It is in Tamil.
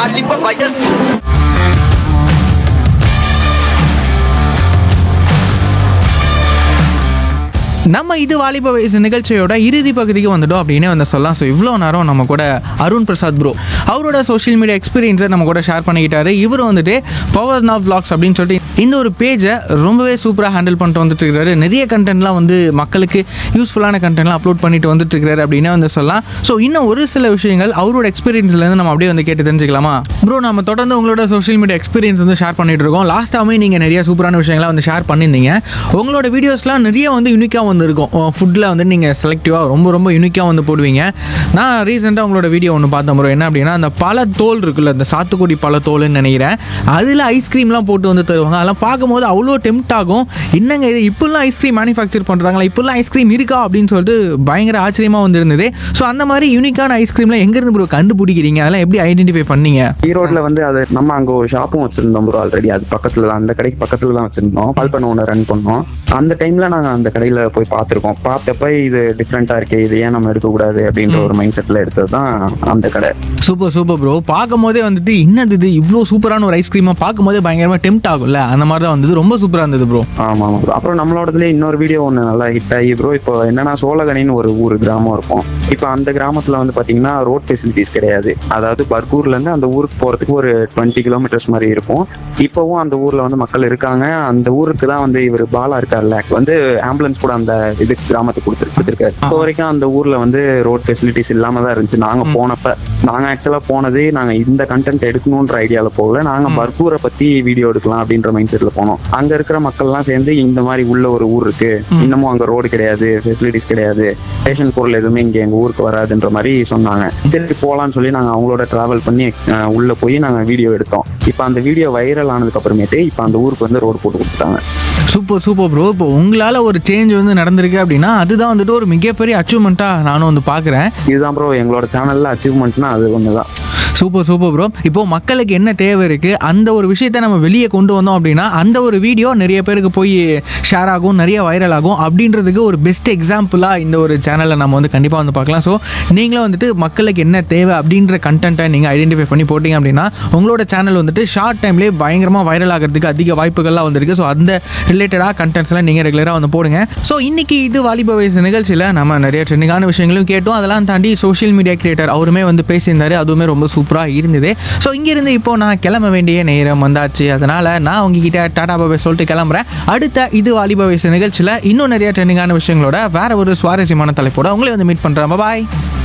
வாலிப வயசு நம்ம இது வாலிப வயசு நிகழ்ச்சியோட இறுதி பகுதிக்கு வந்துட்டோம் அப்படின்னு வந்து சொல்லலாம் ஸோ இவ்வளோ நேரம் நம்ம கூட அருண் பிரசாத் ப்ரோ அவரோட சோஷியல் மீடியா எக்ஸ்பீரியன்ஸை நம்ம கூட ஷேர் பண்ணிக்கிட்டாரு இவர் வந்துட்டு பவர் நாவ் vlogs அப்படின்னு சொல்லிட்டு இந்த ஒரு பேஜை ரொம்பவே சூப்பராக ஹேண்டில் பண்ணிட்டு வந்துட்டு இருக்காரு நிறைய கண்டென்ட்லாம் வந்து மக்களுக்கு யூஸ்ஃபுல்லான கண்டென்ட்லாம் அப்லோட் பண்ணிட்டு வந்துட்டு இருக்காரு அப்படின்னு வந்து சொல்லலாம் ஸோ இன்னும் ஒரு சில விஷயங்கள் அவரோட எக்ஸ்பீரியன்ஸ்லேருந்து நம்ம அப்படியே வந்து கேட்டு தெரிஞ்சுக்கலாமா ப்ரோ நம்ம தொடர்ந்து உங்களோட சோஷியல் மீடியா எக்ஸ்பீரியன்ஸ் வந்து ஷேர் பண்ணிட்டு இருக்கோம் லாஸ்ட்டாகவே நீங்கள் நிறைய சூப்பரான விஷயங்கள்லாம் வந்து ஷேர் பண்ணியிருந்தீங்க உங்களோட வீடியோஸ்லாம் நிறைய வந்து யூனிக்காக வந்து இருக்கும் ஃபுட்டில் வந்து நீங்கள் செலக்டிவாக ரொம்ப ரொம்ப யூனிக்காக வந்து போடுவீங்க நான் ரீசெண்டாக உங்களோட வீடியோ ஒன்று பார்த்தேன் ப்ரோ என்ன அப்படின்னா அந்த பல தோல் இருக்குல்ல அந்த சாத்துக்குடி பல தோல்னு நினைக்கிறேன் அதில் ஐஸ்கிரீம்லாம் போட்டு வந்து தருவாங்க அதெல்லாம் பார்க்கும்போது அவ்வளோ டெம்ட் ஆகும் என்னங்க இது இப்படிலாம் ஐஸ்கிரீம் மேனுஃபேக்சர் பண்ணுறாங்களா இப்படிலாம் ஐஸ்கிரீம் இருக்கா அப்படின்னு சொல்லிட்டு பயங்கர ஆச்சரியமாக வந்து இருந்தது ஸோ அந்த மாதிரி யூனிக்கான ஐஸ்கிரீம்லாம் எங்கேருந்து ப்ரோ கண்டுபிடிக்கிறீங்க அதெல்லாம் எப்படி ஐடென்டிஃபை பண்ணீங்க ஈரோட்ல வந்து அது நம்ம அங்க ஒரு ஷாப்பும் வச்சிருந்தோம் ப்ரோ ஆல்ரெடி அது பக்கத்துல தான் அந்த கடைக்கு பக்கத்துல தான் வச்சிருந்தோம் பால் பண்ண ஒன்று ரன் பண்ணோம் அந்த டைம்ல நாங்க அந்த கடையில போய் பார்த்திருக்கோம் பார்த்தப்ப இது டிஃப்ரெண்டா இருக்கே இது ஏன் நம்ம எடுக்கக்கூடாது அப்படின்ற ஒரு மைண்ட் செட்ல எடுத்தது தான் அந்த கடை சூப்பர் சூப்பர் ப்ரோ பார்க்கும் போதே வந்துட்டு என்னது இது இவ்வளோ சூப்பரான ஒரு ஐஸ்கிரீமாக பார்க்கும் போதே பயங்கரமாக டெம்ட் ஆகும்ல அந்த மாதிரி தான் வந்தது ரொம்ப சூப்பராக இருந்தது ப்ரோ ஆமா ஆமா bro. அப்புறம் நம்மளோடதுல இன்னொரு வீடியோ ஒன்று நல்லா ஹிட் ஆகி ப்ரோ இப்போ என்னன்னா சோழகனின்னு ஒரு ஊர் கிராமம் இருக்கும் இப்போ அந்த கிராமத்துல வந்து பாத்தீங்கன்னா ரோட் ஃபெசிலிட்டிஸ் கிடையாது அதாவது பர்கூர்ல இருந்து அந்த ஊருக்கு போறதுக்கு ஒரு டுவெண்ட்டி கிலோமீட்டர்ஸ் மாதிரி இருக்கும் இப்போவும் அந்த ஊர்ல வந்து மக்கள் இருக்காங்க அந்த ஊருக்கு தான் வந்து இவர் பாலா இருக்கார்ல வந்து ஆம்புலன்ஸ் கூட அந்த இது கிராமத்துக்கு கொடுத்துரு கொடுத்துருக்காரு இப்போ வரைக்கும் அந்த ஊர்ல வந்து ரோட் ஃபெசிலிட்டிஸ் இல்லாம தான் இருந்துச்சு நாங்க போனப்ப நாங்க ஆக்சுவலா போனது நாங்க இந்த கண்டென்ட் எடுக்கணும்ன்ற ஐடியால போகல நாங்க பர்கூரை பத்தி வீடியோ எடுக்கலாம் அப்படின்ற மைண்ட் செட்ல போனோம் அங்க இருக்கிற மக்கள்லாம் சேர்ந்து இந்த மாதிரி உள்ள ஒரு ஊர் இருக்கு இன்னமும் அங்க ரோடு கிடையாது ஃபெசிலிட்டிஸ் கிடையாது ரேஷன் பொருள் எதுவுமே இங்க எங்க ஊருக்கு வராதுன்ற மாதிரி சொன்னாங்க சரி போலாம்னு சொல்லி நாங்க அவங்களோட டிராவல் பண்ணி அஹ், உள்ள போய் நாங்க வீடியோ எடுத்தோம் இப்போ அந்த வீடியோ வைரல் ஆனதுக்கு அப்புறமேட்டு இப்போ அந்த ஊருக்கு வந்து ரோடு போட்டு கொடுத்துட்டாங்க சூப்பர் சூப்பர் ப்ரோ இப்போ உங்களால் ஒரு சேஞ்ச் வந்து நடந்திருக்கு அப்படின்னா அதுதான் வந்துட்டு ஒரு மிகப்பெரிய அச்சீவ்மெண்ட்டாக நானும் வந்து பார்க்குறேன் இதுதான் ப்ரோ எங்களோட சேனல்ல அச்சீவ்மெண்ட்னா அது ஒண்ணுதான் சூப்பர் சூப்பர் ப்ரோ இப்போ மக்களுக்கு என்ன தேவை இருக்குது அந்த ஒரு விஷயத்தை நம்ம வெளியே கொண்டு வந்தோம் அப்படின்னா அந்த ஒரு வீடியோ நிறைய பேருக்கு போய் ஷேர் ஆகும் நிறைய வைரல் ஆகும் அப்படின்றதுக்கு ஒரு பெஸ்ட் எக்ஸாம்பிளாக இந்த ஒரு சேனலை நம்ம வந்து கண்டிப்பாக வந்து பார்க்கலாம் ஸோ நீங்களும் வந்துட்டு மக்களுக்கு என்ன தேவை அப்படின்ற கண்டென்ட்டை நீங்கள் ஐடென்டிஃபை பண்ணி போட்டிங்க அப்படின்னா உங்களோட சேனல் வந்துட்டு ஷார்ட் டைம்லேயே பயங்கரமாக வைரல் ஆகிறதுக்கு அதிக வாய்ப்புகள்லாம் வந்திருக்கு ஸோ அந்த ரிலேட்டடாக கண்டென்ட்ஸ்லாம் நீங்கள் ரெகுலராக வந்து போடுங்க ஸோ இன்னைக்கு இது வாலிப வயசு நிகழ்ச்சியில் நம்ம நிறைய ட்ரெண்டிங்கான விஷயங்களும் கேட்டோம் அதெல்லாம் தாண்டி சோஷியல் மீடியா கிரியேட்டர் அவருமே வந்து பேசியிருந்தாரு அதுவுமே ரொம்ப சூப்பராக இருந்தது ஸோ இங்கேருந்து இப்போ நான் கிளம்ப வேண்டிய நேரம் வந்தாச்சு அதனால் நான் உங்ககிட்ட டாடா பாபை சொல்லிட்டு கிளம்புறேன் அடுத்த இது வாலிப வயசு நிகழ்ச்சியில் இன்னும் நிறைய ட்ரெண்டிங்கான விஷயங்களோட வேற ஒரு சுவாரஸ்யமான தலைப்போட உங்களை வந்து மீட் பண்ணுறேன் பாய்